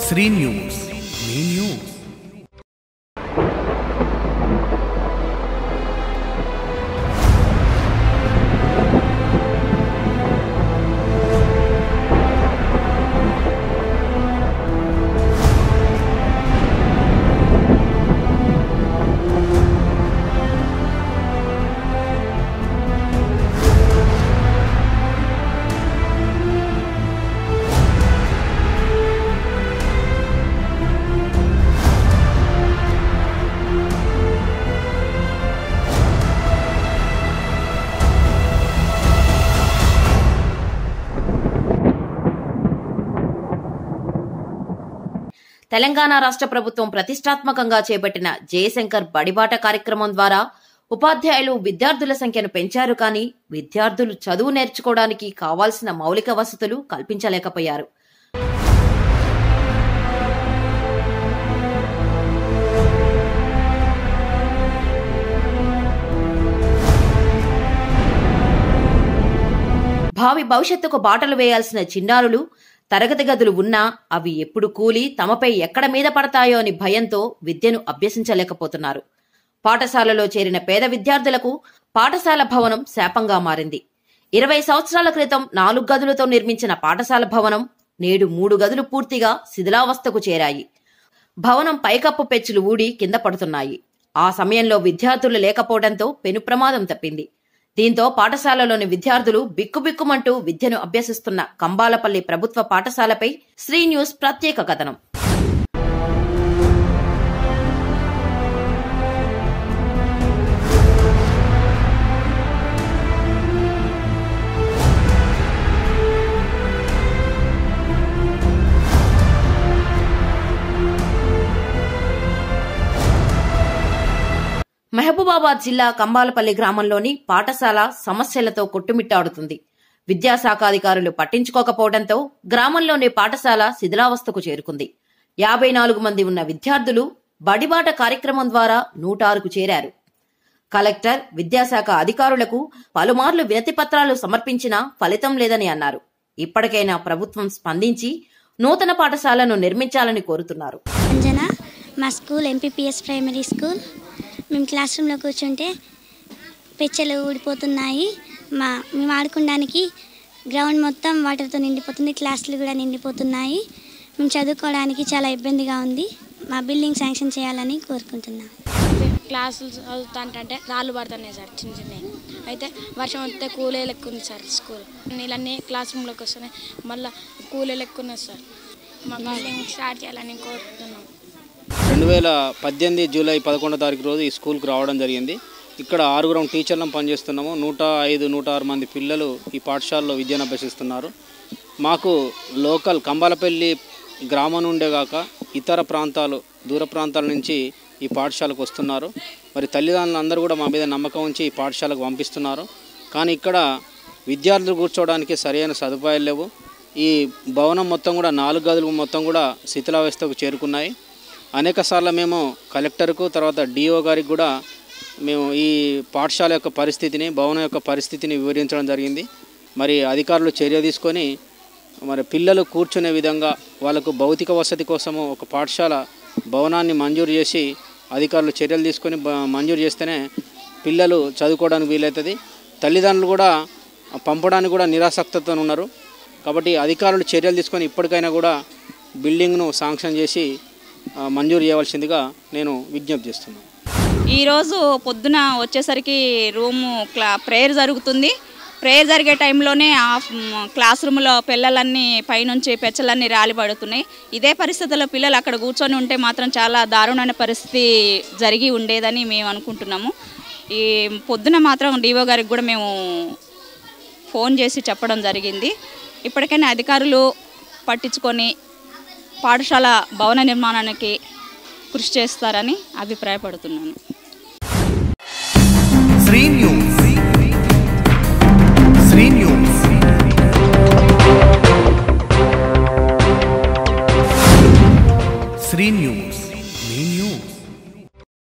Shri news మీ news Telangana రాష్ట్ర ప్రభుత్వం ప్రతిష్టాత్మకంగా చేపట్టిన జయశంకర్ బడిబాట కార్యక్రమం ద్వారా ఉపాధ్యాయులు విద్యార్థుల సంఖ్యను పెంచారు కానీ విద్యార్థులు చదువు నేర్చుకోవడానికి కావాల్సిన మౌలిక వసతులు కల్పించలేకపోయారు భావి భవిష్యత్తుకు బాటలు వేయాల్సిన చిన్నారులు తరగతి గదులు ఉన్నా అవి ఎప్పుడు కూలి తమపై ఎక్కడ మీద పడతాయో అని భయంతో విద్యను అభ్యసించలేకపోతున్నారు పాఠశాలలో చేరిన పేద విద్యార్థులకు పాఠశాల భవనం శాపంగా మారింది ఇరవై సంవత్సరాల క్రితం నాలుగు గదులతో నిర్మించిన పాఠశాల భవనం నేడు మూడు గదులు పూర్తిగా శిథిలావస్థకు చేరాయి భవనం పైకప్పు పెచ్చులు ఊడి కింద పడుతున్నాయి ఆ సమయంలో విద్యార్థులు లేకపోవడంతో పెను ప్రమాదం తప్పింది దీంతో పాఠశాలలోని విద్యార్థులు బిక్కుబిక్కుమంటూ విద్యను అభ్యసిస్తున్న కంబాలపల్లి ప్రభుత్వ పాఠశాలపై శ్రీ న్యూస్ ప్రత్యేక కథనం మహబూబాబాద్ జిల్లా కంబాలపల్లి గ్రామంలోని పాఠశాల సమస్యలతో కొట్టుమిట్టాడుతుంది విద్యాశాఖ అధికారులు పట్టించుకోకపోవడంతో గ్రామంలోని పాఠశాల శిథిలావస్థకు చేరుకుంది యాభై నాలుగు మంది ఉన్న విద్యార్థులు బడిబాట కార్యక్రమం ద్వారా నూట ఆరుకు చేరారు కలెక్టర్ విద్యాశాఖ అధికారులకు పలుమార్లు వినతి పత్రాలు సమర్పించినా ఫలితం లేదని అన్నారు ఇప్పటికైనా ప్రభుత్వం స్పందించి నూతన పాఠశాలను నిర్మించాలని కోరుతున్నారు అంజన మా స్కూల్ ఎంపీపీఎస్ ప్రైమరీ స్కూల్ మేము క్లాస్ రూమ్లో కూర్చుంటే పెచ్చలు ఊడిపోతున్నాయి మా మేము ఆడుకోవడానికి గ్రౌండ్ మొత్తం వాటర్తో నిండిపోతుంది క్లాసులు కూడా నిండిపోతున్నాయి మేము చదువుకోవడానికి చాలా ఇబ్బందిగా ఉంది మా బిల్డింగ్ శాంక్షన్ చేయాలని కోరుకుంటున్నాం క్లాసులు చదువుతాంటే రాళ్ళు పడుతున్నాయి సార్ చిన్న చిన్నవి అయితే వర్షం వస్తే కూలే లెక్క ఉంది సార్ స్కూల్ నీళ్ళన్నీ క్లాస్ రూమ్లోకి వస్తున్నాయి మళ్ళీ కూలే లెక్క ఉన్నది సార్ మా బిల్డింగ్ స్టార్ట్ చేయాలని కోరుతున్నాం రెండు వేల పద్దెనిమిది జూలై పదకొండో తారీఖు రోజు ఈ స్కూల్కి రావడం జరిగింది ఇక్కడ ఆరుగురం టీచర్లను పనిచేస్తున్నాము నూట ఐదు నూట ఆరు మంది పిల్లలు ఈ పాఠశాలలో విద్యను అభ్యసిస్తున్నారు మాకు లోకల్ కంబాలపల్లి గ్రామం నుండే కాక ఇతర ప్రాంతాలు దూర ప్రాంతాల నుంచి ఈ పాఠశాలకు వస్తున్నారు మరి తల్లిదండ్రులు అందరూ కూడా మా మీద నమ్మకం ఉంచి ఈ పాఠశాలకు పంపిస్తున్నారు కానీ ఇక్కడ విద్యార్థులు కూర్చోవడానికి సరైన సదుపాయాలు లేవు ఈ భవనం మొత్తం కూడా నాలుగు గదులు మొత్తం కూడా శిథిలావస్థకు చేరుకున్నాయి అనేక సార్లు మేము కలెక్టర్కు తర్వాత డిఓ గారికి కూడా మేము ఈ పాఠశాల యొక్క పరిస్థితిని భవనం యొక్క పరిస్థితిని వివరించడం జరిగింది మరి అధికారులు చర్య తీసుకొని మరి పిల్లలు కూర్చునే విధంగా వాళ్ళకు భౌతిక వసతి కోసము ఒక పాఠశాల భవనాన్ని మంజూరు చేసి అధికారులు చర్యలు తీసుకొని బ- మంజూరు చేస్తేనే పిల్లలు చదువుకోవడానికి వీలవుతుంది తల్లిదండ్రులు కూడా పంపడానికి కూడా నిరాసక్తతో ఉన్నారు కాబట్టి అధికారులు చర్యలు తీసుకొని ఇప్పటికైనా కూడా బిల్డింగ్ను శాంక్షన్ చేసి ఆ, మంజూరు చేయవలసిందిగా నేను విజ్ఞప్తి చేస్తున్నాను ఈరోజు పొద్దున వచ్చేసరికి రూము క్లా ప్రేయర్ జరుగుతుంది ప్రేయర్ జరిగే టైంలోనే ఆ మ్, క్లాస్ రూమ్లో పిల్లలన్నీ పైనుంచి పెచ్చలన్నీ రాలి పడుతున్నాయి ఇదే పరిస్థితుల్లో పిల్లలు అక్కడ కూర్చొని ఉంటే మాత్రం చాలా దారుణమైన పరిస్థితి జరిగి ఉండేదని మేము అనుకుంటున్నాము ఈ పొద్దున మాత్రం డివో గారికి కూడా మేము ఫోన్ చేసి చెప్పడం జరిగింది ఇప్పటికైనా అధికారులు పట్టించుకొని పాఠశాల భవన నిర్మాణానికి కృషి చేస్తారని అభిప్రాయపడుతున్నాను శ్రీ న్యూస్